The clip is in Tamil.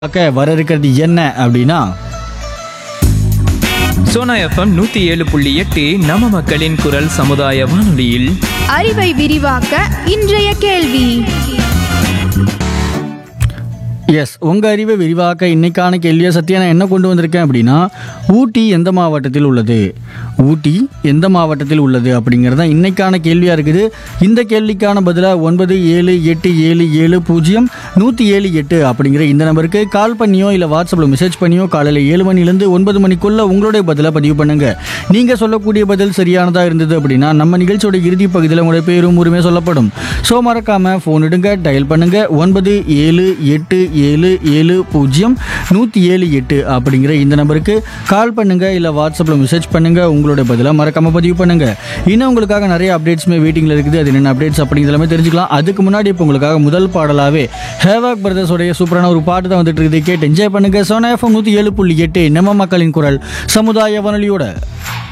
பார்க்க வர இருக்கிறது என்ன அப்படின்னா சோனா எஃப்எம் நூத்தி ஏழு புள்ளி எட்டு நம்ம மக்களின் குரல் சமுதாய வானொலியில் அறிவை விரிவாக்க இன்றைய கேள்வி எஸ் உங்கள் அறிவை விரிவாக்க இன்னைக்கான கேள்வியை சத்யா நான் என்ன கொண்டு வந்திருக்கேன் அப்படின்னா ஊட்டி எந்த மாவட்டத்தில் உள்ளது ஊட்டி எந்த மாவட்டத்தில் உள்ளது அப்படிங்கிறது தான் இன்னைக்கான கேள்வியாக இருக்குது இந்த கேள்விக்கான பதிலாக ஒன்பது ஏழு எட்டு ஏழு ஏழு பூஜ்ஜியம் நூற்றி ஏழு எட்டு அப்படிங்கிற இந்த நம்பருக்கு கால் பண்ணியோ இல்லை வாட்ஸ்அப்பில் மெசேஜ் பண்ணியோ காலையில் ஏழு மணிலேருந்து ஒன்பது மணிக்குள்ளே உங்களுடைய பதிலை பதிவு பண்ணுங்கள் நீங்கள் சொல்லக்கூடிய பதில் சரியானதாக இருந்தது அப்படின்னா நம்ம நிகழ்ச்சியோட இறுதி பகுதியில் உங்களுடைய பேரும் உரிமை சொல்லப்படும் ஸோ மறக்காமல் ஃபோன் எடுங்க டயல் பண்ணுங்கள் ஒன்பது ஏழு எட்டு ஏழு ஏழு பூஜ்ஜியம் நூற்றி ஏழு எட்டு அப்படிங்கிற இந்த நம்பருக்கு கால் பண்ணுங்கள் இல்லை வாட்ஸ்அப்பில் மெசேஜ் பண்ணுங்கள் உங்களுடைய பதிலாக மறக்காமல் பதிவு பண்ணுங்கள் இன்னும் உங்களுக்காக நிறைய அப்டேட்ஸுமே வெயிட்டிங்கில் இருக்குது அது என்னென்ன அப்டேட்ஸ் அப்படிங்கிறது எல்லாமே தெரிஞ்சுக்கலாம் அதுக்கு முன்னாடி இப்போ உங்களுக்காக முதல் பாடலாகவே ஹேவாக் பிரதர்ஸோடைய சூப்பரான ஒரு பாட்டு தான் வந்துட்டு இருக்குது கேட்டு என்ஜாய் பண்ணுங்கள் சோனா எஃப்எம் நூற்றி ஏழு புள்ளி எட்டு நம்ம மக்களின் குரல் சமுதாய வானொலியோட